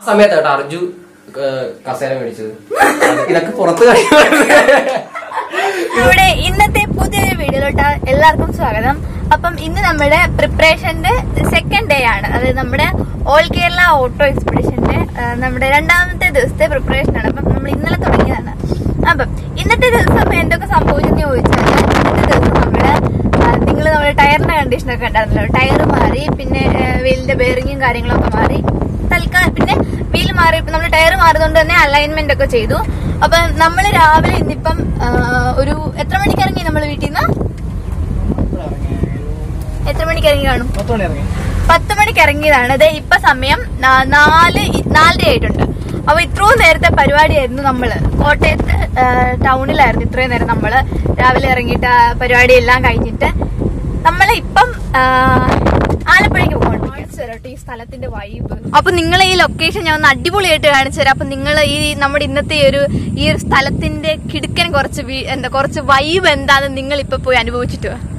സമയത്ത് കേട്ടോ അർജു ഏഹ്, കസേര മേടിച്ചത് ഇതൊക്കെ പുറത്ത് കഴിയുന്നത് നമ്മുടെ ഇന്നത്തെ പുതിയൊരു വീഡിയോയിലോട്ട് എല്ലാവർക്കും സ്വാഗതം അപ്പം ഇന്ന് നമ്മുടെ പ്രിപ്പറേഷന്റെ സെക്കൻഡ് ഡേ ആണ് അതായത് നമ്മുടെ ഓൾ കേരള ഓട്ടോ എക്സ്പെഡിഷന്റെ ആ, നമ്മുടെ രണ്ടാമത്തെ ദിവസത്തെ പ്രിപ്പറേഷൻ ആണ് അപ്പം നമ്മൾ ഇന്നലെ തുടങ്ങിയതാണ് അപ്പം ഇന്നത്തെ ദിവസം എന്തൊക്കെ സംഭവിച്ചെന്ന് ചോദിച്ചാൽ ഇന്നത്തെ ദിവസം നമ്മുടെ നിങ്ങൾ നമ്മുടെ ടയറിന്റെ കണ്ടീഷനൊക്കെ ഉണ്ടായിരുന്നല്ലോ ടയർ മാറി പിന്നെ വീലിന്റെ ബെയറിങ്ങും കാര്യങ്ങളൊക്കെ മാറി തൽക്കാലം പിന്നെ വീൽ മാറി നമ്മൾ ടയർ മാറിയതുകൊണ്ട് തന്നെ അലൈൻമെന്റ് ഒക്കെ ചെയ്തു അപ്പൊ നമ്മൾ രാവിലെ ഇന്നിപ്പം ആ, ഒരു എത്ര മണിക്ക് ഇറങ്ങി നമ്മൾ വീട്ടിൽ നിന്ന് എത്ര മണിക്ക് ഇറങ്ങി കാണും പത്ത് മണിക്ക് ഇറങ്ങിയതാണ് അതെ ഇപ്പൊ സമയം നാ- നാല് ഇ- നാലര ആയിട്ടുണ്ട് അപ്പൊ ഇത്രയും നേരത്തെ പരിപാടിയായിരുന്നു നമ്മള് കോട്ടയത്ത് ആ, ടൗണിലായിരുന്നു ഇത്രയും നേരം നമ്മള് രാവിലെ ഇറങ്ങിയിട്ട് ആ പരിപാടി എല്ലാം കഴിഞ്ഞിട്ട് നമ്മള് ഇപ്പം ആ, ആലപ്പുഴയ്ക്ക് പോകണം ഈ സ്ഥലത്തിന്റെ വൈബ് അപ്പൊ നിങ്ങളെ ഈ ലൊക്കേഷൻ ഞാൻ ഒന്ന് അടിപൊളിയായിട്ട് കാണിച്ചു തരാം അപ്പൊ നിങ്ങൾ ഈ നമ്മുടെ ഇന്നത്തെ ഈ ഒരു ഈ ഒരു സ്ഥലത്തിന്റെ കിടുക്കൻ കുറച്ച് വി- എന്താ കുറച്ച് വൈബ് എന്താണെന്ന് നിങ്ങൾ ഇപ്പൊ പോയി അനുഭവിച്ചിട്ട് വാ.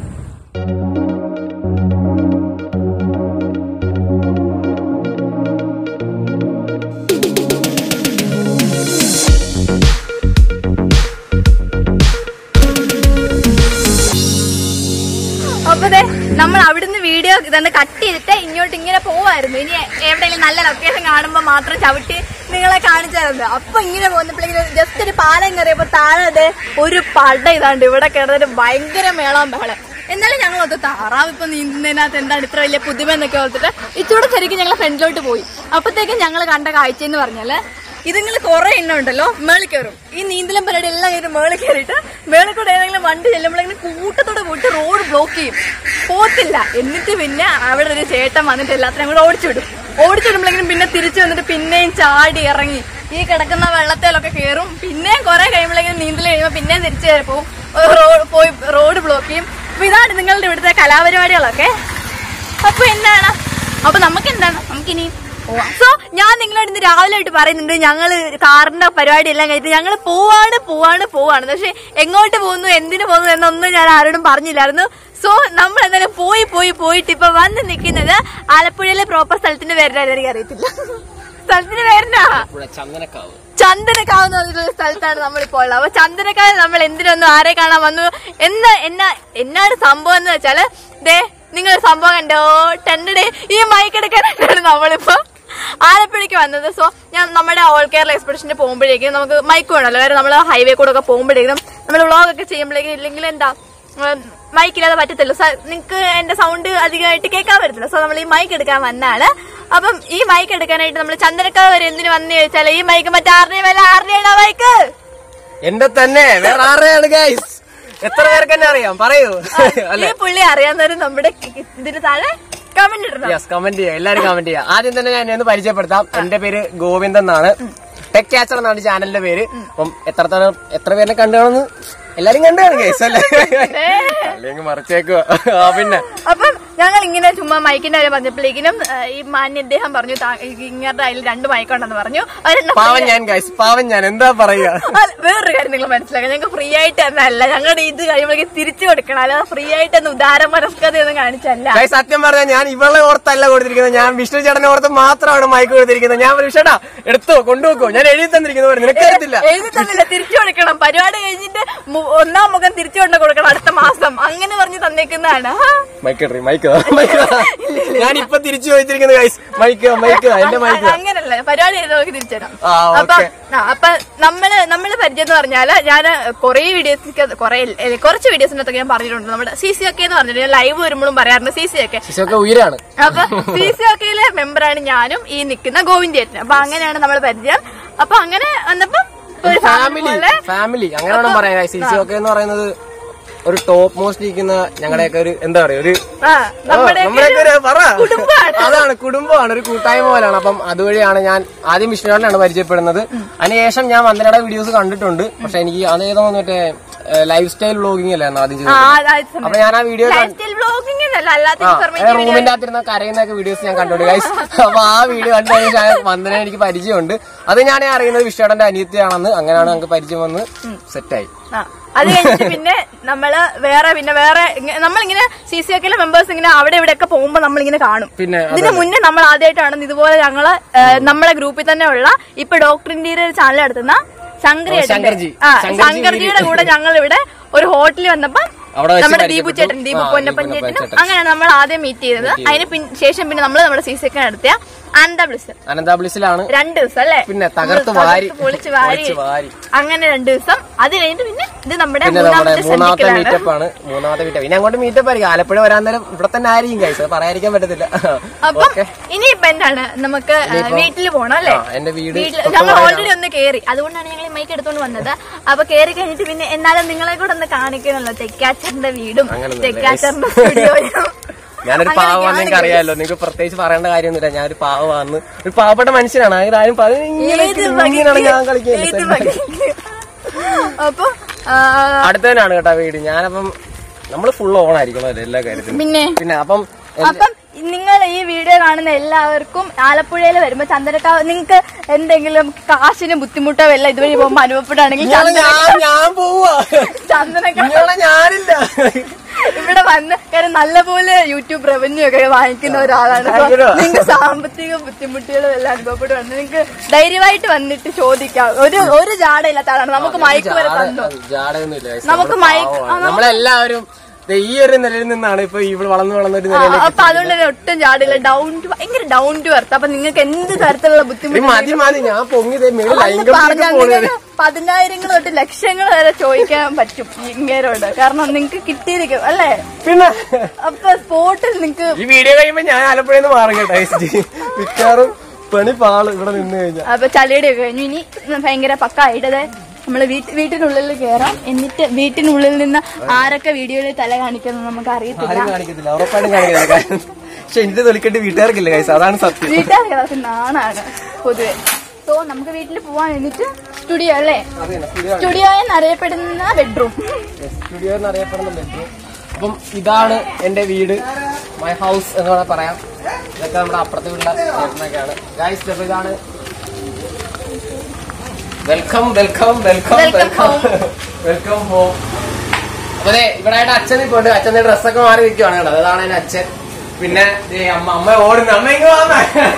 അപ്പൊ ദേ നമ്മൾ അവിടുന്ന് വീഡിയോ ഇതൊന്ന് കട്ട് ചെയ്തിട്ട് ഇങ്ങോട്ട് ഇങ്ങനെ പോവായിരുന്നു ഇനി എവിടെയെങ്കിലും നല്ല ലൊക്കേഷൻ കാണുമ്പോ മാത്രം ചവിട്ടി നിങ്ങളെ കാണിച്ചു തരുന്നത് അപ്പൊ ഇങ്ങനെ പോകുന്നപ്പോഴേക്കും ജസ്റ്റ് ഒരു പാലം കയറിയപ്പോ താഴെ ദേ ഒരു പട ഇതാണ്ട് ഇവിടെ കിടന്നിട്ട് ഭയങ്കര മേളം ബഹളം എന്നാലും ഞങ്ങൾ ഒത്ത് താറാവ് ഇപ്പൊ നീന്തുന്നതിനകത്ത് എന്താണ് ഇത്ര വലിയ പുതുമ എന്നൊക്കെ ഓർത്തിട്ട് ഇച്ചൂടെ ശരിക്കും ഞങ്ങൾ ഫ്രണ്ടിലോട്ട് പോയി അപ്പത്തേക്കും ഞങ്ങൾ കണ്ട കാഴ്ച എന്ന് പറഞ്ഞാല് ഇതിങ്ങൾ കുറെ എണ്ണം ഉണ്ടല്ലോ മേളിൽ കയറും ഈ നീന്തലും പരിപാടി എല്ലാം കഴിഞ്ഞ് മേളിൽ കയറിയിട്ട് മേളിൽ കൂടെ ഏതെങ്കിലും വണ്ടി ചെല്ലുമ്പോഴെങ്കിലും കൂട്ടത്തോടെ പോയിട്ട് റോഡ് ബ്ലോക്ക് ചെയ്യും പോത്തില്ല എന്നിട്ട് പിന്നെ അവിടെ ഒരു ചേട്ടൻ വന്നിട്ട് എല്ലാത്തിനും കൂടെ ഓടിച്ചു വിടും ഓടിച്ചു വിടുമ്പോഴെങ്കിലും പിന്നെ തിരിച്ചു വന്നിട്ട് പിന്നെയും ചാടി ഇറങ്ങി ഈ കിടക്കുന്ന വെള്ളത്തിലൊക്കെ കയറും പിന്നെയും കുറെ കഴിയുമ്പോഴെങ്കിലും നീന്തൽ കഴിയുമ്പോൾ പിന്നെയും തിരിച്ചു കയറി പോകും റോഡ് പോയി റോഡ് ബ്ലോക്ക് ചെയ്യും അപ്പൊ ഇതാണ് നിങ്ങളുടെ ഇവിടുത്തെ കലാപരിപാടികളൊക്കെ അപ്പൊ എന്താണ് അപ്പൊ നമുക്ക് എന്താണ് നമുക്കിനി സോ ഞാൻ നിങ്ങളോട് ഇന്ന് രാവിലെ ആയിട്ട് പറയുന്നുണ്ട് ഞങ്ങൾ കാറിന്റെ പരിപാടി എല്ലാം കഴിഞ്ഞിട്ട് ഞങ്ങൾ പോവാണ് പോവാണ് പോവാണ് പക്ഷെ എങ്ങോട്ട് പോകുന്നു എന്തിനു പോകുന്നു എന്നൊന്നും ഞാൻ ആരോടും പറഞ്ഞില്ലായിരുന്നു സോ നമ്മൾ എന്തായാലും പോയി പോയി പോയിട്ട് ഇപ്പൊ വന്ന് നിൽക്കുന്നത് ആലപ്പുഴയിലെ പ്രോപ്പർ സ്ഥലത്തിന്റെ പേരിലാണ് എനിക്ക് അറിയത്തില്ല സ്ഥലത്തിന്റെ പേരിനാ ഇവിടെ ചന്ദനക്കാവ് ചന്ദനക്കാവ് എന്ന് പറഞ്ഞിട്ടുള്ള സ്ഥലത്താണ് നമ്മളിപ്പോൾ ഉള്ളത് അപ്പൊ ചന്ദനക്കാവ് നമ്മൾ എന്തിനൊന്നു ആരെ കാണാൻ വന്നു എന്താ എന്നാ എന്നാണ് സംഭവം എന്ന് വെച്ചാല് ദേ നിങ്ങൾ സംഭവം കണ്ടോ ടെൻഡേ ഈ മൈക്ക് എടുക്കാനായിട്ടാണ് നമ്മളിപ്പോ ആലപ്പുഴയ്ക്ക് വന്നത് സോ ഞാൻ നമ്മുടെ ഓൾ കേരള എക്സ്പെഡിഷന് പോകുമ്പോഴേക്കും നമുക്ക് മൈക്ക് വേണമല്ലോ വേറെ നമ്മൾ ഹൈവേ കൂടെ ഒക്കെ പോകുമ്പോഴേക്കും നമ്മൾ വ്ളോഗ് ഒക്കെ ചെയ്യുമ്പോഴേക്കും ഇല്ലെങ്കിൽ എന്താ മൈക്കില്ലാതെ പറ്റത്തില്ല നിങ്ങൾക്ക് എന്റെ സൗണ്ട് അധികമായിട്ട് കേൾക്കാൻ പറ്റത്തില്ല സോ നമ്മൾ ഈ മൈക്ക് എടുക്കാൻ വന്നാണ് അപ്പം ഈ മൈക്ക് എടുക്കാനായിട്ട് നമ്മൾ ചന്ദനക്കാവ് വരെ എന്തിനു വന്നു ചോദിച്ചാൽ ഈ മൈക്ക് മറ്റാരുടെ വില ആരുടെയാണ് മൈക്ക് എന്റെ തന്നെ വേറെ ആരെയാണ് ഗൈസ് എത്ര പേർക്ക് തന്നെ അറിയാം പറയൂ ഈ പുള്ളി അറിയാവുന്നവര് നമ്മുടെ ഇതിന് താഴെ കമന്റ് ഇടണം യെസ് കമന്റ് ചെയ്യാം എല്ലാരും കമന്റ് ചെയ്യാം ആദ്യം തന്നെ ഞാൻ എന്നെ ഒന്ന് പരിചയപ്പെടുത്താം എന്റെ പേര് ഗോവിന്ദൻ എന്നാണ് ടെക് ക്യാച്ചർ എന്നാണ് ചാനലിന്റെ പേര് അപ്പം എത്രത്തോളം എത്ര പേരെ കണ്ടുകാണെന്ന് എല്ലാരും കണ്ടു കാണും ഗൈസ് അല്ലേ അല്ലെങ്കിൽ മറിച്ചേക്കുക ആ പിന്നെ അപ്പം ഞങ്ങൾ ഇങ്ങനെ ചുമ്മാ മൈക്കിന്റെ കാര്യം പറഞ്ഞപ്പോഴേക്കിനും ആ, ഈ മാന്യ അദ്ദേഹം പറഞ്ഞു താ- ഇങ്ങരുടെ അതിൽ രണ്ട് മൈക്കുണ്ടെന്ന് പറഞ്ഞു ഒരെണ്ണം പാവൻ ഞാൻ ഗൈസ് പാവൻ ഞാൻ എന്താ പറയുക അല്ല, വേറൊരു കാര്യം നിങ്ങൾ മനസ്സിലാക്കാം ഞങ്ങൾക്ക് ഫ്രീ ആയിട്ട് എന്നല്ല ഞങ്ങളുടെ ഇത് കഴിയുമ്പോഴേക്കും തിരിച്ചു കൊടുക്കണം അല്ലാതെ ഫ്രീ ആയിട്ടൊന്നും ഉദാര മനസ്കതയൊന്നും കാണിച്ചല്ല ഗൈസ് സത്യം പറഞ്ഞാൽ ഞാൻ ഇവളെ ഓർത്തല്ല കൊടുത്തിരിക്കുന്നത് ഞാൻ വിഷ്ണു ചേട്ടനെ ഓർത്ത് മാത്രമാണ് മൈക്ക് കൊടുത്തിരിക്കുന്നത് ഞാൻ വിഷടാ എടുത്തോ കൊണ്ടുപോക്കോ ഞാൻ എഴുതി തന്നിരിക്കുന്നത് പോലെ നിനക്ക് അറിയത്തില്ല എഴുതി തന്നില്ല തിരിച്ചു കൊടുക്കണം പരിപാടി കഴിഞ്ഞിട്ട് മു- ഒന്നാം മുഖം തിരിച്ചു കൊണ്ട് കൊടുക്കണം അടുത്ത മാസം അങ്ങനെ പറഞ്ഞ് തന്നേക്കുന്നതാണ് ആ. മൈക്ക് ഇടറി മൈക്ക് മൈക്ക് ഞാൻ ഇപ്പൊ തിരിച്ചു ചോദിച്ചിരിക്കുന്നത് ഗൈസ് മൈക്ക് മൈക്ക് എന്റെ മൈക്ക് അ- അങ്ങനല്ല പരിപാടി ചെയ്ത് നമുക്ക് തിരിച്ചുതരാം ആ, അപ്പൊ ഓക്കേ. ആ, അപ്പൊ നമ്മള് നമ്മള് പരിചയം എന്ന് പറഞ്ഞാല് ഞാൻ കുറെ വീഡിയോസ് കുറെ കുറച്ച് വീഡിയോസിനകത്തൊക്കെ ഞാൻ പറഞ്ഞിട്ടുണ്ട് നമ്മുടെ സി സി ഒക്കെ എന്ന് പറഞ്ഞിട്ട് ഞാൻ ലൈവ് വരുമ്പോഴും പറയാറുണ്ട് സി സി ഒക്കെ ശിശുവൊക്കെ ഉയരാണ് അപ്പൊ സി സി ഒക്കെയിലെ മെമ്പറാണ് ഞാനും ഈ നിൽക്കുന്ന ഗോവിന്ദേട്ടനും അപ്പൊ അങ്ങനെയാണ് നമ്മൾ പരിചയം അപ്പൊ അങ്ങനെ വന്നപ്പോ ഒരു ഫാമിലി പോലെ ഫാമിലി അങ്ങനെ വേണം പറയാൻ സി സി ഒക്കെ എന്ന് പറയുന്നത് ഒരു ടോപ്പ് മോസ്റ്റ് ഇരിക്കുന്ന ഞങ്ങളുടെയൊക്കെ ഒരു എന്താ പറയാ ഒരു ആ, നമ്മുടെ നമ്മുടെയൊക്കെ ഒരു പറ കുടുംബമാണ്. അതാണ് കുടുംബമാണ് ഒരു കൂട്ടായ്മ പോലെയാണ് അപ്പം അതുവഴിയാണ് ഞാൻ ആദ്യം വിഷ്ണുവിനാണ് പരിചയപ്പെടുന്നത് അതിനുശേഷം ഞാൻ വന്ദനയുടെ വീഡിയോസ് കണ്ടിട്ടുണ്ട് പക്ഷെ എനിക്ക് അതേതോ മറ്റേ ലൈഫ് സ്റ്റൈൽ വ്ളോഗിംഗ് അല്ലായിരുന്നു ആദ്യം ആ, ചെയ്തത് അതായത് സമയം. അപ്പൊ ഞാൻ ആ വീഡിയോ ലൈഫ് സ്റ്റൈൽ വ്ളോഗിംഗ് എന്നല്ല അല്ലാത്ത ആ ഇൻഫർമേറ്റീവ് റൂമിന്റെ അകത്തിരുന്ന കരയുന്നൊക്കെ വീഡിയോസ് ഞാൻ കണ്ടോണ്ട് ഗൈസ് അപ്പൊ ആ വീഡിയോ കണ്ടു കഴിഞ്ഞാൽ വന്ദന എനിക്ക് പരിചയമുണ്ട് അത് ഞാൻ അറിയുന്നത് വിശ്വടന്റെ അനിയത്തിയാണെന്ന് അങ്ങനെയാണ് നമുക്ക് പരിചയം വന്ന് സെറ്റായി ആ, അത് കഴിഞ്ഞിട്ട് പിന്നെ നമ്മള് വേറെ പിന്നെ വേറെ ഇങ്ങ- നമ്മളിങ്ങനെ സി സി ഒക്കെയിലെ മെമ്പേഴ്സ് ഇങ്ങനെ അവിടെ ഇവിടെ ഒക്കെ പോകുമ്പോ നമ്മളിങ്ങനെ കാണും പിന്നെ ഇതിന് മുന്നേ നമ്മൾ ആദ്യമായിട്ടാണ് ഇതുപോലെ ഞങ്ങള് ഏ, നമ്മളെ ഗ്രൂപ്പിൽ തന്നെ ഉള്ള ഇപ്പൊ ഡോക്ടർ ഇന്ത്യയുടെ ഒരു ചാനൽ നടത്തുന്ന ശങ്കരി ഓ, ശങ്കർജി. ആ ശങ്കർജി ശങ്കർജിയുടെ കൂടെ ഞങ്ങൾ ഇവിടെ ഒരു ഹോട്ടലിൽ വന്നപ്പം അവിടെ വെച്ച് നമ്മുടെ ദീപു പരിചയപ്പെട്ടു. ചേട്ടൻ ദീപു ആ, പൊന്നപ്പൻ ദീപു ചേട്ടനും പൊന്നപ്പൻ അങ്ങനെയാണ് നമ്മൾ ആദ്യം മീറ്റ് ചെയ്തത് അതിന് പിൻ- ശേഷം പിന്നെ നമ്മൾ നമ്മുടെ സി സി ഒക്കെ നടത്തിയ അനന്ത ബ്ലിസ് അനന്താബിളിസിലാണ് രണ്ട് ദിവസം അല്ലേ പിന്നെ തകർത്ത് നമ്മൾ വാരി പൊളിച്ച് വാരി പൊളിച്ച് വാരി അങ്ങനെ രണ്ട് ദിവസം അത് കഴിഞ്ഞിട്ട് പിന്നെ ഇത് നമ്മുടെ പിന്നെ നമ്മുടെ മൂന്നാമത്തെ മൂന്നാമത്തെ സന്ധിക്കലാണ് മീറ്റപ്പ് ആണ് മൂന്നാമത്തെ മീറ്റപ്പ് ഇനി അങ്ങോട്ട് മീറ്റപ്പ് ആയിരിക്കും ആലപ്പുഴ വരാൻ നേരം ഇവിടെ തന്നെ ആയിരിക്കും കഴിച്ചത് അത് പറയാതിരിക്കാൻ പറ്റത്തില്ല അപ്പം ഓക്കെ ഇനിയിപ്പൊ എന്താണ് നമുക്ക് വീട്ടിൽ പോണം അല്ലേ ആ, എന്റെ വീട് വീട്ടിൽ ഞങ്ങൾ ഓൾറെഡി ഒന്ന് കേറി അതുകൊണ്ടാണ് ഞങ്ങൾ ഈ മൈക്ക് എടുത്തോണ്ട് വന്നത് അപ്പൊ കേറി കഴിഞ്ഞിട്ട് പിന്നെ എന്നാലും നിങ്ങളെ കൂടെ ഒന്ന് കാണിക്കണല്ലോ തെക്കാച്ചറിന്റെ വീടും അങ്ങനൊന്നുമില്ല, തെക്കാച്ചറിന്റെ സ്റ്റുഡിയോയും ഞാനൊരു പാവമാണെന്ന് നിങ്ങൾക്ക് അറിയാമല്ലോ നിങ്ങൾക്ക് പ്രത്യേകിച്ച് പറയേണ്ട കാര്യമൊന്നുമില്ല ഞാനൊരു പാവമാണെന്ന് ഒരു പാവപ്പെട്ട മനുഷ്യനാണ് അങ്ങനെ ആരും പറയും ഇങ്ങനെ ഏത് ഇങ്ങനെയാണ് ഞാൻ വകയ്ക്ക്? ഏത് കളിക്കുന്നത് വകയ്ക്ക്? അപ്പൊ ആ, അടുത്തതിനാണ് കേട്ടോ വീട് ഞാനപ്പം നമ്മള് ഫുൾ ഓൺ ആയിരിക്കണം അല്ലേ എല്ലാ കാര്യത്തിലും പിന്നെ പിന്നെ അപ്പം അപ്പം നിങ്ങൾ ഈ വീഡിയോ കാണുന്ന എല്ലാവർക്കും ആലപ്പുഴയിൽ വരുമ്പോ ചന്ദനക്കാവ് നിങ്ങൾക്ക് എന്തെങ്കിലും കാശിന് ബുദ്ധിമുട്ടോ വല്ല ഇതുവഴി പോകുമ്പോ അനുഭവപ്പെടുകയാണെങ്കിൽ ഇങ്ങളെ ഞാൻ ഞാൻ പോവാ ചന്ദനക്കാവ് ഇങ്ങളെ ഞാനില്ല ഇവിടെ വന്ന് കാര്യം നല്ലപോലെ യൂട്യൂബ് റവന്യൂ ഒക്കെ വാങ്ങിക്കുന്ന ഒരാളാണ് അപ്പൊ ഭയങ്കര. നിങ്ങൾക്ക് സാമ്പത്തിക ബുദ്ധിമുട്ടുകളും എല്ലാം അനുഭവപ്പെടുകയാണ് നിങ്ങൾക്ക് ധൈര്യമായിട്ട് വന്നിട്ട് ചോദിക്കാം ഒരു ഒരു ജാടയില്ലാത്ത ആളാണ് നമുക്ക് മയക്ക് വരെ തന്നു ജാടയൊന്നുമില്ല guys. നമുക്ക് നമ്മള് മൈക്ക്- പാവമാണ്. നമ്മളെല്ലാവരും ദേ ഈ ഒരു നിലയിൽ നിന്നാണ് ഇപ്പൊ ഇവിടെ വളർന്നു വളർന്ന ഒരു ആ, നിലയിലേക്ക് അപ്പൊ അതുകൊണ്ട് തന്നെ ഒട്ടും ജാടില്ല ഡൗൺ ടു ഭയങ്കര ഡൗൺ ടു എർത്ത് അപ്പൊ നിങ്ങൾക്ക് എന്ത് തരത്തിലുള്ള ഈ ബുദ്ധിമുട്ട് മതി മതി ഞാൻ പൊങ്ങിതേ മേളിൽ അന്ന് ലൈംഗിക പറഞ്ഞാൽ പോകുന്നത് നിങ്ങൾക്ക് പതിനായിരങ്ങൾ തൊട്ട് ലക്ഷങ്ങൾ വരെ ചോദിക്കാൻ പറ്റും ഈ ഇങ്ങേരോട് കാരണം നിങ്ങൾക്ക് കിട്ടിയിരിക്കും അല്ലേ പിന്നെ അപ്പൊ സ്പോട്ടിൽ നിങ്ങൾക്ക് ഈ വീഡിയോ കഴിയുമ്പോ ഞാൻ ആലപ്പുഴയിൽ നിന്ന് മാറും കേട്ടോ guys. മിക്കവാറും പണി പാള് ഇവിടെ നിന്ന് കഴിഞ്ഞാൽ അപ്പൊ ചളിയുടെ ഒക്കെ കഴിഞ്ഞു ഇനി ഭയങ്കര പക്കായിട്ടത് നമ്മള് വീട്ട് വീട്ടിനുള്ളിൽ കയറാം എന്നിട്ട് വീട്ടിനുള്ളിൽ നിന്ന് ആരൊക്കെ വീഡിയോയിൽ തല കാണിക്കുന്നു നമുക്ക് അറിയത്തില്ല ആരും കാണിക്കത്തില്ല ഉറപ്പായിട്ടും കാണിക്കത്തില്ല കാരണം പക്ഷെ എന്റെ തൊലിക്കെട്ട് വീട്ടുകാർക്കില്ല കൈസ് അതാണ് സത്യം വീട്ടുകാർക്ക് നാണാണ് പൊതുവെ സോ നമുക്ക് വീട്ടിൽ പോവാൻ എന്നിട്ട് സ്റ്റുഡിയോ അല്ലേ സ്റ്റുഡിയോ എന്നറിയപ്പെടുന്ന ബെഡ്റൂം സ്റ്റുഡിയോ എന്നറിയപ്പെടുന്ന ബെഡ്റൂം അപ്പം ഇതാണ് എന്റെ വീട് മൈ ഹൗസ് എന്ന് വേണമെങ്കിൽ പറയാം ഇതൊക്കെ നമ്മുടെ അപ്പുറത്തെ വീട്ടിലെ ചേട്ടനൊക്കെയാണ് ഗൈസ് അപ്പൊ ഇതാണ് welcome welcome welcome Welcome welcome welcome home അപ്പൊ ദേ ഇവിടെ ആയിട്ട് അച്ഛൻ ഇപ്പൊ ഉണ്ട് അച്ഛന്റെ ഡ്രസ്സൊക്കെ മാറി നിൽക്കുവാണ് കേട്ടോ അതാണ് എന്റെ അച്ഛൻ പിന്നെ ദേ അമ്മ അമ്മ ഓടുന്നു അമ്മ ഇങ്ങ് വന്ന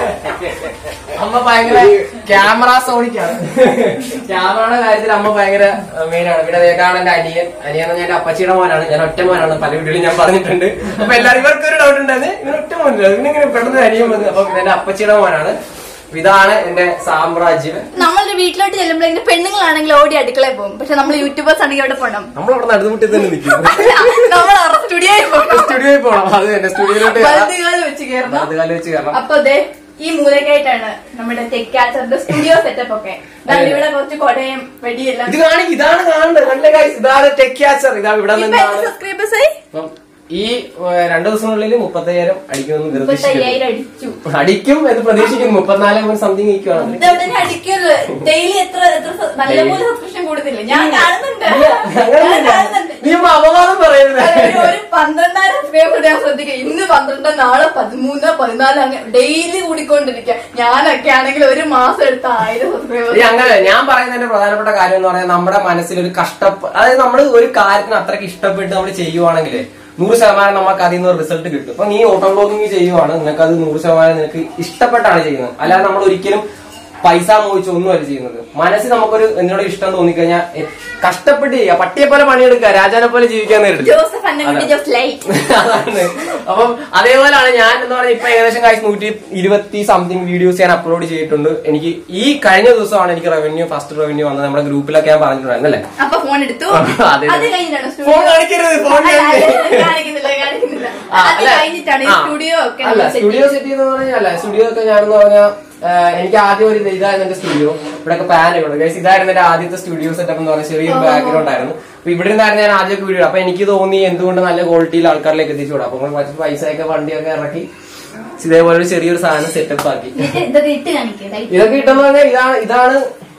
അമ്മ ഭയങ്കര ക്യാമറ സോണിക്കാണ് ക്യാമറയുടെ കാര്യത്തിൽ അമ്മ ഭയങ്കര മെയിൻ ആണ് പിന്നെ ഇതാണ് എന്റെ അനിയൻ അനിയൻ എന്ന് ഞാൻ അപ്പച്ചിയുടെ മോനാണ് ഞാൻ ഒറ്റ മോനാണ് പല വീട്ടിലും ഞാൻ പറഞ്ഞിട്ടുണ്ട് അപ്പൊ എല്ലാവരും ഇവർക്ക് ഒരു ഡൗട്ട് ഉണ്ടായിരുന്നു ഇവന് ഒറ്റ മോനില്ല പിന്നെ ഇങ്ങനെ പെട്ടെന്ന് അനിയൻ വന്നു അപ്പൊ എന്റെ അപ്പച്ചിയുടെ മോനാണ് അപ്പൊ ഇതാണ് എന്റെ സാമ്രാജ്യം നമ്മളുടെ വീട്ടിലോട്ട് ചെല്ലുമ്പോഴെങ്കിലും പെണ്ണുങ്ങളാണെങ്കിൽ ഓടി അടുക്കളയിൽ പോകും പക്ഷെ നമ്മൾ യൂട്യൂബേഴ്സ് ആണെങ്കിൽ അവിടെ പോകണം നമ്മളവിടെ നടുമുട്ടി തന്നെ നിൽക്കും നമ്മൾ സ്റ്റുഡിയോയിൽ പോകണം സ്റ്റുഡിയോയിൽ പോണം അത് തന്നെ സ്റ്റുഡിയോയിലോട്ട് വലുതുകാല് വെച്ച് കയറണം അത് കാലം വെച്ച് കയറണം അപ്പൊ ദേ ഈ മൂലക്കായിട്ടാണ് നമ്മുടെ തെക്കാച്ചറിന്റെ സ്റ്റുഡിയോ സെറ്റപ്പ് ഒക്കെ ദാണ്ട് ഇവിടെ കുറച്ച് കൊടയും വെടിയെല്ലാം ഇത് കാണി ഇതാണ് കാണേണ്ടത് നല്ല guys. ഇതാണ് ടെക് ക്യാച്ചർ ഇതാ ഇവിടെ ഇപ്പൊ നിന്നാണ് എത്ര സബ്സ്ക്രൈബേഴ്സ് ആയി അപ്പം ഈ ഏഹ്, രണ്ടു ദിവസത്തിനുള്ളിൽ മുപ്പത്തയ്യായിരം അടിക്കുമെന്ന് മുപ്പത്തയ്യായിരം പ്രതീക്ഷിക്കുന്നു അടിച്ചു അടിക്കും എന്ന് പ്രതീക്ഷിക്കുന്നു മുപ്പത്തിനാല് പോയിന്റ് സംതിങ് നിൽക്കുവാണ് ഇതവിടെ അടിക്കുമല്ലോ ഡെയിലി എത്ര എത്ര സ- നല്ലപോലെ സബ്സ്ക്രിപ്ഷൻ കൂടുന്നില്ല ഞാൻ കാണുന്നുണ്ട് ഞാൻ കാണുന്നുണ്ട് നീ ഇപ്പൊ അപവാദം പറയരുത് ഒരു- ഒരു പന്ത്രണ്ടായിരം സബ്സ്ക്രൈബർ ഞാൻ ശ്രദ്ധിക്കുക ഇന്ന് പന്ത്രണ്ട് നാളെ പതിമൂന്ന് പതിനാല് അങ്ങനെ ഡെയിലി കൂടിക്കൊണ്ടിരിക്കുക ഞാനൊക്കെ ആണെങ്കിൽ ഒരു മാസം എടുത്ത ആയിരം സബ്സ്ക്രൈബർ ഈ അങ്ങനെ ഞാൻ പറയുന്നതിന്റെ പ്രധാനപ്പെട്ട കാര്യം എന്ന് പറഞ്ഞാൽ നമ്മുടെ മനസ്സിൽ ഒരു കഷ്ടപ്പ അതായത് നമ്മൾ ഒരു കാര്യത്തിന് അത്രയ്ക്ക് ഇഷ്ടപ്പെട്ട് നമ്മൾ ചെയ്യുവാണെങ്കിൽ നൂറ് ശതമാനം നമുക്ക് അതിൽ നിന്ന് റിസൾട്ട് കിട്ടും ഇപ്പൊ നീ ഓട്ടോ ബ്ലോഗിങ് ചെയ്യുവാണ് നിനക്ക് അത് നൂറ് ശതമാനം നിനക്ക് ഇഷ്ടപ്പെട്ടാണ് ചെയ്യുന്നത് അല്ലാതെ നമ്മൾ ഒരിക്കലും പൈസ മോഹിച്ച് ഒന്നുമല്ല ചെയ്യുന്നത് മനസ്സിൽ നമുക്കൊരു എന്നോട് ഇഷ്ടം തോന്നിക്കഴിഞ്ഞാൽ എ- കഷ്ടപ്പെട്ട് ചെയ്യുക പട്ടിയെ പോലെ പണിയെടുക്കുക രാജാനെ പോലെ ജീവിക്കാൻ നേരിടും ജോസഫ് അന്നക്കുട്ടി ജോസ് ലൈറ്റ് അതാണ് അപ്പം അതേപോലെയാണ് ഞാൻ എന്ന് പറഞ്ഞാൽ ഇപ്പൊ ഏകദേശം കാശ് നൂറ്റി ഇരുപത്തി സംതിങ് വീഡിയോസ് ഞാൻ അപ്ലോഡ് ചെയ്തിട്ടുണ്ട് എനിക്ക് ഈ കഴിഞ്ഞ ദിവസമാണ് എനിക്ക് റവന്യൂ ഫസ്റ്റ് റവന്യൂ വന്നത് നമ്മുടെ ഗ്രൂപ്പിലൊക്കെ ഞാൻ പറഞ്ഞിട്ടുണ്ടായിരുന്നല്ലേ അപ്പൊ ഫോൺ എടുത്തു അതെ. അത് കഴിഞ്ഞിട്ടാണ് ഫോൺ കാണിക്കരുത്, ഫോൺ അല്ല, അല്ല, കാണിക്കരുത്. കാണിക്കുന്നില്ല കാണിക്കുന്നില്ല ആ, അത് അല്ല. കഴിഞ്ഞിട്ടാണ് ഈ ആ. സ്റ്റുഡിയോ ഒക്കെ അല്ല നമ്മൾ set സ്റ്റുഡിയോ സെറ്റ് ചെയ്തെന്ന് പറഞ്ഞാൽ അല്ല സ്റ്റുഡിയോ ഒക്കെ ഞാനെന്ന് പറഞ്ഞാൽ എനിക്ക് ആദ്യം ഒരു ഇത് ഇതായിരുന്നു എന്റെ സ്റ്റുഡിയോ ഇവിടെയൊക്കെ പാൻ ഇവിടെ ഗൈസ് ഇതായിരുന്നു എന്റെ ആദ്യത്തെ സ്റ്റുഡിയോ സെറ്റപ്പ് എന്ന് പറഞ്ഞാൽ ചെറിയൊരു ബാക്ക്ഗ്രൗണ്ട് ആയിരുന്നു അപ്പൊ ഇവിടെ നിന്നായിരുന്നു ഞാൻ ആദ്യമൊക്കെ വീഡിയോ അപ്പൊ എനിക്ക് തോന്നി എന്തുകൊണ്ട് നല്ല ക്വാളിറ്റിയിൽ ആൾക്കാരിലേക്ക് എത്തിച്ചു വിടാം അപ്പൊ കുറച്ച് പൈസയൊക്കെ വണ്ടിയൊക്കെ ഇറക്കി ഇതേപോലെ ഒരു ചെറിയൊരു സാധനം സെറ്റപ്പ് ആക്കി എന്നിട്ട് ഇതൊക്കെ ഇട്ട് കാണിക്കുക ഇതൊക്കെ കിട്ടുന്ന പറഞ്ഞാൽ ഇതാണ് ഇതാണ്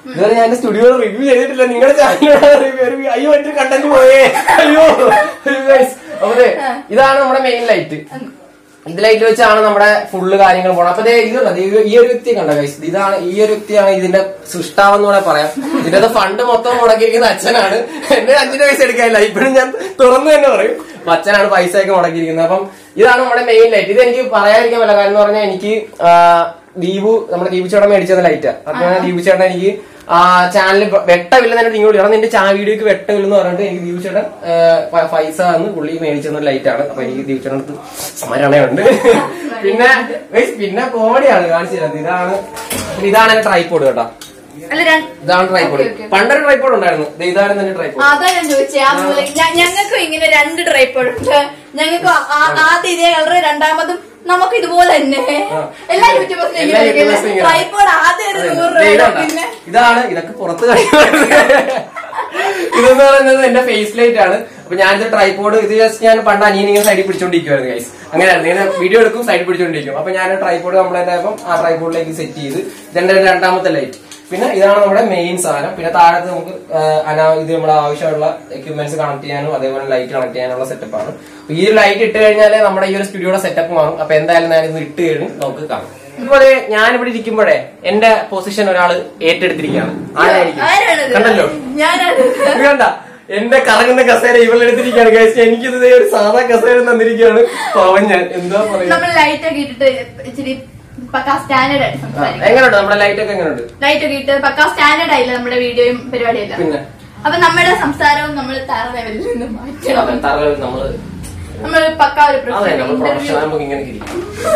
ഇതുവരെ ഞാൻ സ്റ്റുഡിയോ റിവ്യൂ ചെയ്തിട്ടില്ല നിങ്ങളുടെ ചാനലിലൂടെ റിവ്യൂ അയ്യോ എന്റെ കണ്ടന്റ് പോയേ അയ്യോ ഗൈസ് അതെ ഇതാണ് നമ്മുടെ മെയിൻ ലൈറ്റ് ഇത് ലൈറ്റ് വെച്ചാണ് നമ്മുടെ ഫുള്ള് കാര്യങ്ങൾ പോണത് അപ്പൊ ദേ ഇത് കണ്ടോ, ദേ ഈ ഒരു വ്യക്തി കണ്ട ഗൈസ് ഇതാണ് ഈ ഒരു വ്യക്തിയാണ് ഇതിന്റെ സൃഷ്ടാവെന്ന് കൂടെ പറയാം ഇതിന്റെ ഫണ്ട് മൊത്തം മുടക്കിയിരിക്കുന്ന അച്ഛനാണ് എന്റെ അഞ്ചിന്റെ പൈസ എടുക്കാനില്ല ഇപ്പോഴും ഞാൻ തുറന്നു തന്നെ പറയും അപ്പൊ അച്ഛനാണ് പൈസ ഒക്കെ മുടക്കിയിരിക്കുന്നത് അപ്പം ഇതാണ് നമ്മുടെ മെയിൻ ലൈറ്റ് ഇത് എനിക്ക് പറയാതിരിക്കാൻ പറ്റില്ല കാരണം എന്ന് പറഞ്ഞാൽ എനിക്ക് ആ, ദീപു നമ്മുടെ ദീപു ചേട്ടൻ മേടിച്ചത് ലൈറ്റാ അപ്പൊ ഞാൻ ദീപു ചേട്ടൻ എനിക്ക് ആ ചാനൽ വെട്ടമില്ല തന്നെ ഇങ്ങോട്ട് കാരണം നിന്റെ ചാ വീഡിയോക്ക് വെട്ടമില്ലെന്ന് പറഞ്ഞിട്ട് എനിക്ക് ദീപു ചേട്ടൻ ആ, പ- പൈസ എന്ന് പുള്ളി മേടിച്ചെന്ന ലൈറ്റാണ് അപ്പൊ എനിക്ക് ദീപു ചേട്ടൻ അടുത്ത് സ്മരണയുണ്ട് പിന്നെ guys, പിന്നെ കോമഡിയാണ് കാണിച്ചു തരുന്നത് ഇതാണ് പിന്നെ ഇതാണ് എന്റെ ട്രൈപ്പോഡ് കേട്ടോ അല്ല രണ്ട് ഇതാണ് ട്രൈപ്പോഡ് Okay, okay. പണ്ടൊരു ട്രൈപ്പോഡ് ഉണ്ടായിരുന്നു ദേ ഇതാണ് എന്റെ ട്രൈപ്പോഡ് അതാ ഞാൻ ചോദിച്ചേ ആ മുതൽ ഞങ്ങൾക്കും ഇങ്ങനെ രണ്ട് ട്രൈപ്പോഡ് ഉണ്ട് ഞങ്ങൾക്ക് ആദ്യം ഇതേ കളറ് രണ്ടാമതും നമുക്ക് ഇതുപോലെ തന്നെ എല്ലാ യൂട്യൂബേഴ്സിനും എല്ലാ യൂട്യൂബേഴ്സും ഇങ്ങനെ. ട്രൈപ്പോഡ് ആദ്യം ഒരു നൂറ് ദേ രൂപ ഇതാണ്ടാ. പിന്നെ ഇതാണ് ഇതൊക്കെ പുറത്ത് കളിക്കുന്നത് ഇതെന്ന് പറയുന്നത് എന്റെ ഫേസ് ലൈറ്റ് ആണ് അപ്പൊ ഞാനിത് ട്രൈപ്പോഡ് ഇത് ജസ്റ്റ് ഞാൻ പണ്ട് അനിയൻ ഇങ്ങനെ സൈഡിൽ പിടിച്ചോണ്ടിരിക്കുവായിരുന്നു ഗൈസ് അങ്ങനെയായിരുന്നു ഇങ്ങനെ വീഡിയോ എടുക്കും സൈഡിൽ പിടിച്ചോണ്ടിരിക്കും അപ്പൊ ഞാൻ ട്രൈപ്പോഡ് കംപ്ലൈന്റ് ആയപ്പോൾ ആ ട്രൈപ്പോഡിലേക്ക് സെറ്റ് ചെയ്ത് ഇതെന്റെ രണ്ടാമത്തെ ലൈറ്റ് പിന്നെ ഇതാണ് നമ്മുടെ മെയിൻ സാധനം പിന്നെ താഴത്ത് നമുക്ക് ആ, അനാ ഇത് നമ്മുടെ ആവശ്യമുള്ള എക്യുപ്മെന്റ്സ് കണക്ട് ചെയ്യാനും അതേപോലെ ലൈറ്റ് കണക്ട് ചെയ്യാനുള്ള സെറ്റപ്പ് ആണ് അപ്പൊ ഈ ഒരു ലൈറ്റ് ഇട്ട് കഴിഞ്ഞാൽ നമ്മുടെ ഈ ഒരു സ്റ്റുഡിയോയുടെ സെറ്റപ്പ് മാറും അപ്പൊ എന്തായാലും ഞാൻ ഇത് ഇട്ട് കഴിഞ്ഞ് നമുക്ക് കാണാം ഇതുപോലെ ഞാനിവിടെ ഇരിക്കുമ്പോഴേ എന്റെ പൊസിഷൻ ഒരാൾ ഏറ്റെടുത്തിരിക്കുകയാണ് ആരായിരിക്കും ആരാണത് കണ്ടല്ലോ ഞാനാണ് ഇത് കണ്ട എന്റെ കറങ്ങുന്ന കസേര ഇവളെടുത്തിരിക്കുകയാണ് കഴിച്ച് എനിക്കിത് ദേ ഒരു സാധാ കസേര തന്നിരിക്കുകയാണ് പാവം ഞാൻ എന്താ പറയാ നമ്മൾ ലൈറ്റ് ഒക്കെ ഇട്ടിട്ട് ഇച്ചിരി പക്കാ സ്റ്റാൻഡേർഡ് ആയിട്ട് സംസാരിക്കും എങ്ങനെയുണ്ട് നമ്മുടെ ലൈറ്റ് ഒക്കെ എങ്ങനെയുണ്ട് ലൈറ്റ് ഒക്കെ ഇട്ട് പക്കാ സ്റ്റാൻഡേർഡ് ആയില്ല നമ്മുടെ വീഡിയോയും പരിപാടിയല്ല പിന്നെ അപ്പൊ നമ്മുടെ സംസാരവും നമ്മൾ താറ ലെവലിൽ നിന്ന് മാറ്റണം അതെ, തറ നമ്മള് നമ്മൾ പക്കാ ഒരു അതെ നമ്മൾ ഇന്റർവ്യൂ പ്രൊഫഷണൽ നമുക്ക് ഇങ്ങനെ ഇരിക്കും.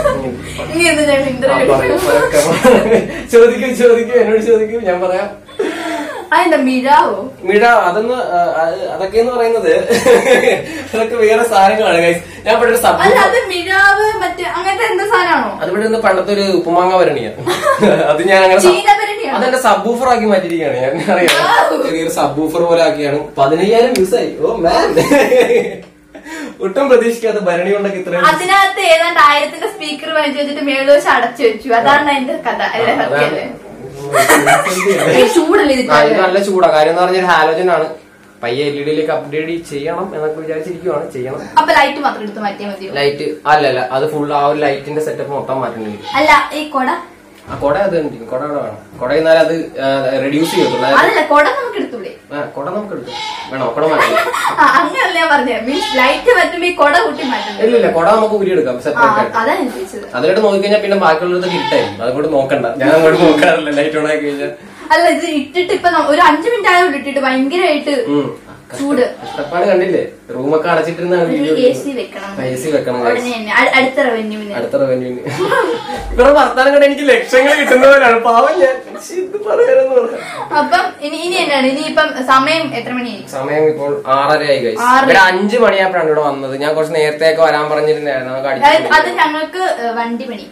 ഇനി എന്ത് ഞങ്ങൾ ആ, ഇന്റർവ്യൂ പറയൂ, പറയൂ. ചോദിക്കൂ ചോദിക്കൂ എന്നോട് ചോദിക്കൂ ഞാൻ പറയാം അതെന്താ മിഴാവോ മിഴ അതൊന്ന് ആ, അത് അതൊക്കെ എന്ന് പറയുന്നത് അതൊക്കെ വേറെ സാധനങ്ങളാണ് guys. ഞാൻ ഇവിടെ ഒരു സബ് അല്ല അത് മിഴാവ് മറ്റേ അങ്ങനത്തെ എന്താ സാധനമാണോ അത് ഇവിടെ നിന്ന് പണ്ടത്തെ ഒരു ഉപ്പുമാങ്ങ ഭരണിയാണ് അത് ഞാൻ അങ്ങനെ സ- ചീനഭരണിയാണോ? അതെന്റെ സബ് ഊഫർ ആക്കി മാറ്റിയിരിക്കുകയാണ് ഞാൻ അറിയാം Wow. ചെറിയൊരു സബ് ഊഫർ പോലെ ആക്കിയാണ് പതിനയ്യായിരം വ്യൂസ് ആയി ഓ മാൻ ഒട്ടും പ്രതീക്ഷിക്കാത്ത ഭരണി കൊണ്ടൊക്കെ ഇത്രയും അതിനകത്ത് ഏതാണ്ട് ആയിരത്തിന്റെ സ്പീക്കർ വാങ്ങിച്ചു വെച്ചിട്ട് മേളുവശം അടച്ചു വെച്ചു അതാണ് അതിന്റെ കഥ അല്ലേ സത്യമല്ലേ ഈ ചൂടല്ലേ ആ, ഇത് ഇതിന്റെ നല്ല ചൂടാ കാര്യം എന്ന് പറഞ്ഞാൽ ഹാലോജൻ ആണ് പയ്യെ എൽ ഇ ഡിയിലേക്ക് അപ്ഗ്രേഡ് ചെയ്യണം എന്നൊക്കെ വിചാരിച്ചിരിക്കുവാണ് ചെയ്യണം അപ്പൊ ലൈറ്റ് മാത്രം എടുത്ത് മാറ്റിയാൽ മതിയോ ലൈറ്റ് അല്ല അല്ല അത് ഫുൾ ആ ഒരു ലൈറ്റിന്റെ സെറ്റപ്പ് മൊത്തം മാറ്റണം അല്ല ഈ കൊട ആ കൊട അത് ഉണ്ട് കൊട അവിടെ വേണം കൊട എന്നാൽ അത് റെഡ്യൂസ് ചെയ്യത്തുള്ളൂ അതായത് അതല്ല കൊട നമുക്ക് എടുത്തൂടെ ആ, കൊട നമുക്ക് എടുക്കാം വേണോ കൊട മാറ്റാം ആ അങ്ങനല്ല ഞാൻ പറഞ്ഞത് മീൻസ് ലൈറ്റ് മാറ്റുമ്പോ ഈ കൊട കൂട്ടി മാറ്റുന്നത് ഇല്ല ഇല്ല കൊട നമുക്ക് ഉരിയെടുക്കാം ആ സെപ്പറേറ്റ് ആയിട്ട് അതാ ഞാൻ ചോദിച്ചത് അതിലോട്ട് നോക്കിക്കഴിഞ്ഞാൽ പിന്നെ ബാക്കിയുള്ളതൊക്കെ ഇട്ടായിരിക്കും അതുകൊണ്ട് നോക്കണ്ട ഞാൻ അങ്ങോട്ട് നോക്കാറില്ല ലൈറ്റ് ഓൺ ആക്കി കഴിഞ്ഞാൽ അല്ല ഇത് ഇട്ടിട്ട് ഇപ്പൊ ന- ഒരു അഞ്ചു മിനിറ്റ് ആയതുകൊണ്ട് ഇട്ടിട്ട് ഭയങ്കരമായിട്ട് ഉം. ചൂട് കഷ്ടപ്പാട് കണ്ടില്ലേ റൂമൊക്കെ അടച്ചിട്ടിരുന്നാണ് ഒരു വീഡിയോ എ സി വെക്കണം എ സി വെക്കണം guys. ഉടനെ തന്നെ അ- അടുത്ത റവന്യൂവിന് അടുത്ത റവന്യൂവിന് ഇവരുടെ വർത്താനം കണ്ട് എനിക്ക് ലക്ഷങ്ങൾ കിട്ടുന്നവരാണ് പാവം ഞാൻ ശ്ശി, ഇത് പറയാനെന്ന് പറയാം അപ്പം ഇനി ഇനി എന്നാണ് ഇനി ഇപ്പം സമയം എത്ര മണിയായി സമയം ഇപ്പോൾ ആറരയായി കഴിച്ചു ആറര. ഇവിടെ അഞ്ചു മണിയായപ്പോഴാണ് ഇവിടെ വന്നത് ഞാൻ കുറച്ച് നേരത്തേക്ക് വരാൻ പറഞ്ഞിരുന്നായിരുന്നു നമുക്ക് അതായത് അടിച്ചു അത് ഞങ്ങൾക്ക് ഏഹ്, വണ്ടി പണി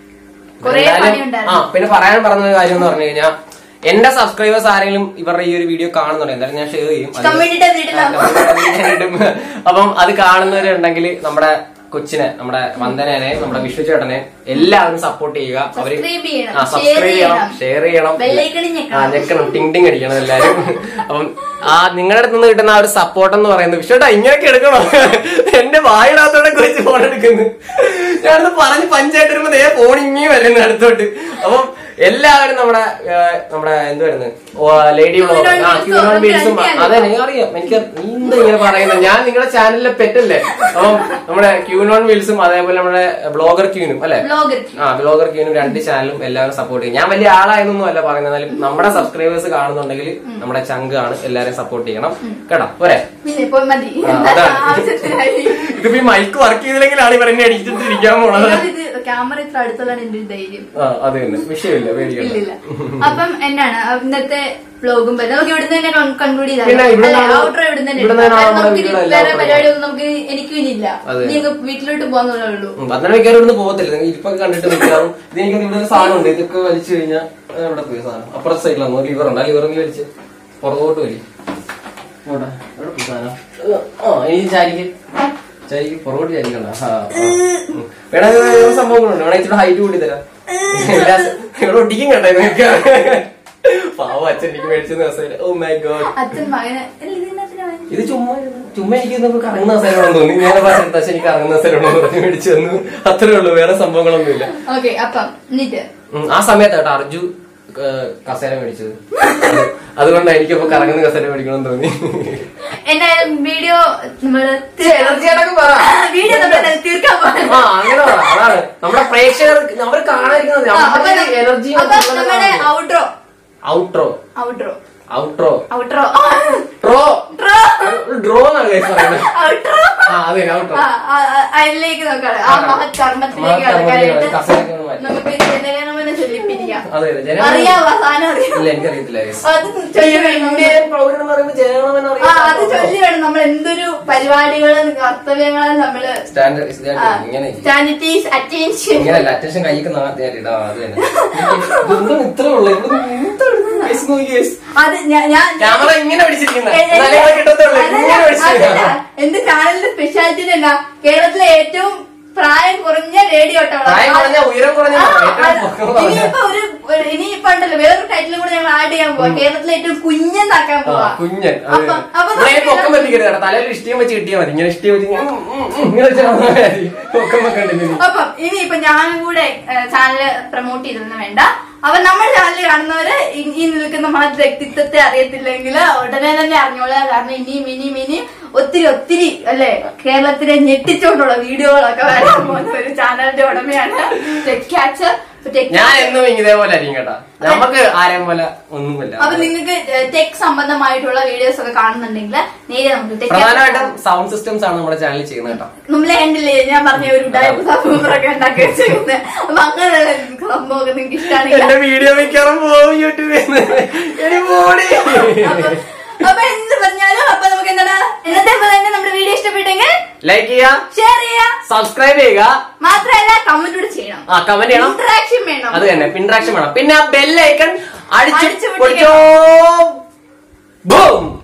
കൊറേ എന്തായാലും- പണി ആ ഉണ്ടായിരുന്നു പിന്നെ പറയാൻ പറഞ്ഞ ഒരു കാര്യം എന്ന് പറഞ്ഞു കഴിഞ്ഞാൽ എന്റെ സബ്സ്ക്രൈബേഴ്സ് ആരെങ്കിലും ഇവരുടെ ഈ ഒരു വീഡിയോ കാണുന്നുണ്ട് എന്തായാലും ഞാൻ ഷെയർ ചെയ്യും അത് കമ്മ്യൂണിറ്റി വീട്ടിൽ ആ, comment ഇടും. അപ്പം അത് കാണുന്നവരുണ്ടെങ്കിൽ നമ്മുടെ കൊച്ചിനെ നമ്മുടെ വന്ദനനെ നമ്മുടെ വിഷ്ണു ചേട്ടനെ എല്ലാവരും സപ്പോർട്ട് ചെയ്യുക അവര് Subscribe ചെയ്യണം, ആ share സബ്സ്ക്രൈബ് ചെയ്യണം ചെയ്യണം. ഷെയർ ചെയ്യണം Bell icon ഞെക്കണം. ആ ഞെക്കണം ടിങ് ടിങ് അടിക്കണം എല്ലാരും അപ്പം ആ നിങ്ങളുടെ അടുത്ത് നിന്ന് കിട്ടുന്ന ആ ഒരു സപ്പോർട്ട് എന്ന് പറയുന്നത് വിഷ്ണുട്ടാ ഇങ്ങനെയൊക്കെ എടുക്കണോ എന്റെ വായിടാത്തോടെ വെച്ച് ഫോൺ എടുക്കുന്നു ഞാനത് പറഞ്ഞ് പഞ്ചായത്ത് വരുമ്പോ നേ ഫോൺ ഇങ്ങനെ വരുന്നു അടുത്തോട്ട് അപ്പം എല്ലാവരും നമ്മുടെ ആ, നമ്മുടെ എന്തുവായിരുന്നു ലേഡി Queen on ആ Wheels ക്യൂൺ ഓൺ ഉം വീൽസും ഒക്കെ അതെ എനിക്ക് അറിയാം എനിക്ക് നീ എന്താ ഇങ്ങനെ പറയുന്നത് ഞാൻ നിങ്ങളുടെ ചാനലിലെ പെറ്റല്ലേ അപ്പം നമ്മുടെ ക്യൂൺ ഓൺ വീൽസും അതേപോലെ നമ്മുടെ ബ്ലോഗർ ക്യൂനും അല്ലെ ബ്ലോഗർ ആ ബ്ലോഗർ ക്യൂനും രണ്ട് ചാനലും എല്ലാവരും സപ്പോർട്ട് ചെയ്യും ഞാൻ വലിയ ആളായെന്നൊന്നും അല്ല പറയുന്നത് എന്നാലും നമ്മുടെ സബ്സ്ക്രൈബേഴ്സ് കാണുന്നുണ്ടെങ്കിൽ നമ്മുടെ ചങ്ക് ആണ് എല്ലാവരും സപ്പോർട്ട് ചെയ്യണം കേട്ടോ പോരെ പിന്നെ ഇപ്പൊ മതി ആ, എന്താ അതാണ്. ആവശ്യത്തിനായി ഇതിപ്പോ ഈ മൈക്ക് വർക്ക് ചെയ്തില്ലെങ്കിലാണ് ഇവർ എന്നെ അടിച്ചിട്ടിരിക്കാൻ പോണത് ഇത് ക്യാമറ ഇത്ര അടുത്തുള്ളതാണ് എന്റെ ഒരു ധൈര്യം ആ അത് തന്നെ വിഷയമില്ല പേടിക്കണ്ട ഇല്ലില്ല അപ്പം എന്നാണ് ഇന്നത്തെ വ്ലോഗും പറ്റും നമുക്ക് ഇവിടുന്ന് തന്നെ കൺക്ലൂഡ് പിന്നെ ഇവിടുന്ന് ആണ് ഔട്ടർ ഇവിടുന്ന് തന്നെ ഇവിടുന്ന് എടുക്കാം. ആണ് കാരണം നമ്മുടെ നമുക്ക് ഇനി വീഡിയോ വേറെ എല്ലാം പരിപാടി ഒന്നും നമുക്ക് എനിക്കും ഇനിയില്ല അതെ. ഇനി അങ്ങ് വീട്ടിലോട്ട് പോകാന്നുള്ളേ ഉള്ളൂ ഉം, പത്തന മിക്കവാറും ഇവിടുന്ന് പോകത്തില്ല നിങ്ങൾ ഇരിപ്പൊക്കെ കണ്ടിട്ട് നിൽക്കാറും ഇത് എനിക്ക് ഇവിടെ ഒരു സാധനം ഉണ്ട് ഇതൊക്കെ വലിച്ചു കഴിഞ്ഞാൽ ഇവിടെ പോയി സാധനം അപ്പുറത്തെ സൈഡിലാണ് ലിവർ ഉണ്ട് ആ ലിവർ നീ വലിച്ച് പുറകോട്ട് വലി ഇങ്ങോട്ടാ, എവിടെ പോയി സാധനം ഏ, ആ ഇനി ചാരിക്ക് ചാരിക്ക് പുറകോട്ട് ചാരിക്കണ്ട ആ, ആ. ഉം. വേണേ ഇത് വേറെ സംഭവങ്ങളുണ്ട് വേണേ ഇച്ചിരി ഹൈറ്റ് കൂട്ടി തരാം എല്ലാ സ- ഇവിടെ ഒട്ടിക്കും കേട്ടോ നിനക്ക് പാവം അച്ഛൻ എനിക്ക് മേടിച്ചെന്ന് കസേര ഓ മൈ ഗോഡ് അച്ഛൻ മകന് അല്ല, ഇതിനകത്തിന് മകന്. ഇത് ചുമ്മാ ഇരുന്ന് ചുമ്മാ എനിക്ക് നമുക്ക് കറങ്ങുന്ന അവസരമാണെന്ന് തോന്നി ഞാൻ പറഞ്ഞു പക്ഷെ എനിക്ക് കറങ്ങുന്ന അവസരമാണെന്ന് പറഞ്ഞ് മേടിച്ചു തന്നു അത്രേ ഉള്ളൂ വേറെ സംഭവങ്ങളൊന്നും ഇല്ല ഓക്കെ അപ്പം എന്നിട്ട് ഉം, ആ സമയത്ത് കേട്ടോ അർജു ഏഹ്, കസേര മേടിച്ചത് അതുകൊണ്ടാണ് എനിക്കിപ്പോ കറങ്ങുന്ന കസേര മേടിക്കണം തോന്നി എന്തായാലും വീഡിയോ നമ്മള് എനർജി ആയിട്ടൊക്കെ പറ വീഡിയോ നമ്മൾ തീർക്കാൻ പോകുന്നത് ആ അങ്ങനെ പറ അതാണ് നമ്മുടെ പ്രേക്ഷകർ അവർ കാണാതിരിക്കുന്നത് ആ, അപ്പൊ നമ്മുടെ ന- എനർജി അപ്പൊ നമ്മുടെ outro outro outro outro outro ട്രോ ട്രോ ഡ്രോ എന്നാണ് guys പറയുന്നത് ഔട്ട്രോ ആ അതെ ഔട്ട്രോ ആ, ആ, ആ, അതിലേക്ക് നോക്കാം ആ ആ. മഹത് കർമ്മത്തിലേക്ക് മഹത്കർമ്മത്തിലേക്ക് കടക്കാനായിട്ട് കസേരയൊക്കെ ഒന്ന് മാറ്റി. നമുക്ക് ജനഗണമന ചൊല്ലിപ്പിരിക്കാം അതെ അതെ ജനഗണമന- അറിയാവോ ആ സാധനം അറിയാം ഇല്ല എനിക്കറിയത്തില്ല guys. അത് ചൊല്ലി വേണം നമ്മള്. ഇന്ത്യൻ പൗരൻ എന്ന് പറയുമ്പോൾ ജനഗണമന ആ അറിയാം. അത് ചൊല്ലി വേണം നമ്മൾ എന്തൊരു പരിപാടികളും കർത്തവ്യങ്ങളും നമ്മള് Standard is that ഇങ്ങനെ സ്റ്റാൻഡിറ്റീസ് അറ്റൻഷൻ ഇങ്ങനല്ല അറ്റൻഷൻ കൈക്ക് നാട്ടിയാ അത് തന്നെ ഇതെന്താണ് ഇത്ര ഉള്ളത് ഇവിടെ എന്താണ് guys നോക്കി guys. അത് ഞാൻ ഞാൻ ക്യാമറ ഇങ്ങനെ പിടിച്ചിരിക്കുന്നത് എ- എന്റെ- എന്നാലേ ഇവിടെ കിട്ടത്തുള്ളൂ അതല്ല, ഇങ്ങനെ അതല്ല. പിടിച്ചിരിക്കുന്നത് എന്റെ ചാനലിന്റെ സ്പെഷ്യാലിറ്റി എന്നാ കേരളത്തിലെ ഏറ്റവും പ്രായം കുറഞ്ഞ റേഡിയോ പ്രായം കുറഞ്ഞ ഉയരം കുറഞ്ഞ ഏറ്റവും പൊക്കം കുറഞ്ഞ. ഇനിയിപ്പോ ഒരു ഒരു- ഇനിയിപ്പോ ഉണ്ടല്ലോ വേറൊരു ടൈറ്റിലും കൂടെ ഞങ്ങൾ ആഡ് ചെയ്യാൻ പോവാ കേരളത്തിലെ ഏറ്റവും കുഞ്ഞെന്നാക്കാൻ ആ, പോവാ കുഞ്ഞൻ അപ്പൊ അപ്പൊ ഇവിടെ നമുക്ക് പൊക്കം വെപ്പിക്കരുത് കേട്ടോ തലയിൽ ഇഷ്ടിയം വെച്ച് കിട്ടിയാൽ മതി ഇങ്ങനെ ഇഷ്ടിയം വെച്ച് ഇങ്ങനെ ഉം, ഉം, ഉം, ഇങ്ങനെ വെച്ചാൽ മതി പൊക്കം വെക്കണ്ടില്ല അപ്പം ഇനി ഇപ്പൊ ഞാനും കൂടെ ചാനല് പ്രൊമോട്ട് ചെയ്തൊന്നും വേണ്ട അപ്പൊ നമ്മുടെ ചാനൽ കാണുന്നവര് ഈ- ഈ നിൽക്കുന്ന മഹത് വ്യക്തിത്വത്തെ അറിയത്തില്ലെങ്കിൽ ഉടനെ തന്നെ അറിഞ്ഞോളുക കാരണം ഇനിയും ഇനിയും ഇനിയും ഒത്തിരി ഒത്തിരി അല്ലെ കേരളത്തിലെ ഞെട്ടിച്ചുകൊണ്ടുള്ള വീഡിയോകളൊക്കെ വരാൻ പോകുന്ന ഒരു ചാനലിന്റെ ഉടമയാണ് ടെക് ക്യാച്ചർ ഞാൻ എന്നും ഇതേപോലെ ആയിരിക്കും കേട്ടാ നമുക്ക് ആരെയും പോലെ ഒന്നുമില്ല അപ്പൊ നിങ്ങൾക്ക് ടെക് സംബന്ധമായിട്ടുള്ള വീഡിയോസ് ഒക്കെ കാണുന്നുണ്ടെങ്കിൽ നേരെ നമുക്ക് ടെക് പ്രധാനമായിട്ടും സൗണ്ട് സിസ്റ്റംസ് ആണ് നമ്മുടെ ചാനലിൽ ചെയ്യുന്നത് കേട്ടോ നമ്മളെ കണ്ടില്ലേ ഞാൻ പറഞ്ഞ ഒരു ഡയപ്പ് സംഭവമൊക്കെ ഉണ്ടാക്കി വെച്ചിരിക്കുന്നത് അപ്പൊ അങ്ങനെയുള്ള സംഭവമൊക്കെ നിങ്ങൾക്ക് ഇഷ്ടമാണെങ്കിൽ എന്റെ വീഡിയോ മിക്കവാറും പോകും യൂട്യൂബിൽ നിന്ന് എടി പോടി അപ്പൊ അപ്പൊ എന്ത് പറഞ്ഞാലും അപ്പൊ നമുക്ക് എന്താണ് ഇന്നത്തെ പോലെ തന്നെ നമ്മുടെ വീഡിയോ ഇഷ്ടപ്പെട്ടെങ്കിൽ ലൈക്ക് ചെയ്യുക ഷെയർ ചെയ്യുക സബ്സ്ക്രൈബ് ചെയ്യുക മാത്രമല്ല കമന്റ് കൂടെ ചെയ്യണം ആ കമന്റ് ചെയ്യണം ഇന്ററാക്ഷൻ വേണം അത് തന്നെ പിൻട്രാക്ഷൻ വേണം പിന്നെ ആ ബെല്ലൈക്കൺ അടിച്ചു അടിച്ചു പൊടിച്ചോ പൊട്ടിക്കണം. ബൂം